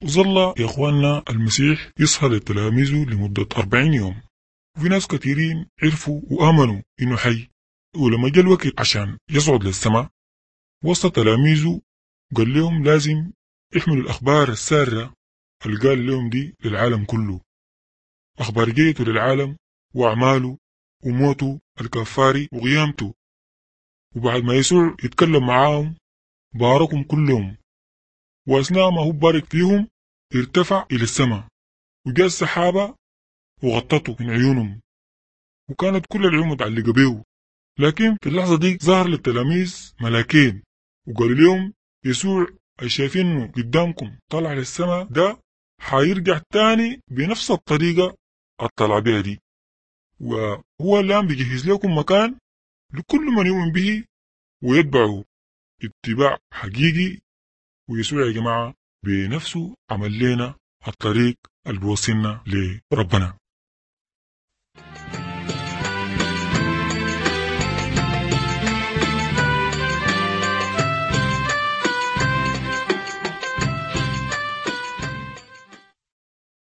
وظل يا إخواننا المسيح يصحى لتلاميذه لمدة أربعين يوم وفي ناس كثيرين عرفوا وآمنوا إنه حي ولما جاء الوقت عشان يصعد للسماء وسط تلاميذه قال لهم لازم يحملوا الأخبار السارة اللي قال لهم دي للعالم كله أخبار جيته للعالم وأعماله وموته الكفاري وقيامته وبعد ما يسوع يتكلم معاهم باركهم كلهم وأثناء ما هو بارك فيهم ارتفع إلى السماء وجاء السحابة وغطته من عيونهم وكانت كل العيون متعلقة به لكن في اللحظة دي ظهر للتلاميذ ملاكين وقالوا لهم يسوع شايفينه قدامكم طلع للسماء ده حيرجع تاني بنفس الطريقة الطلع بها دي وهو الآن بيجهز لكم مكان لكل من يؤمن به ويتبعه اتباع حقيقي ويسوع يا جماعة بنفسه عمل لنا الطريق اللي بيوصلنا لربنا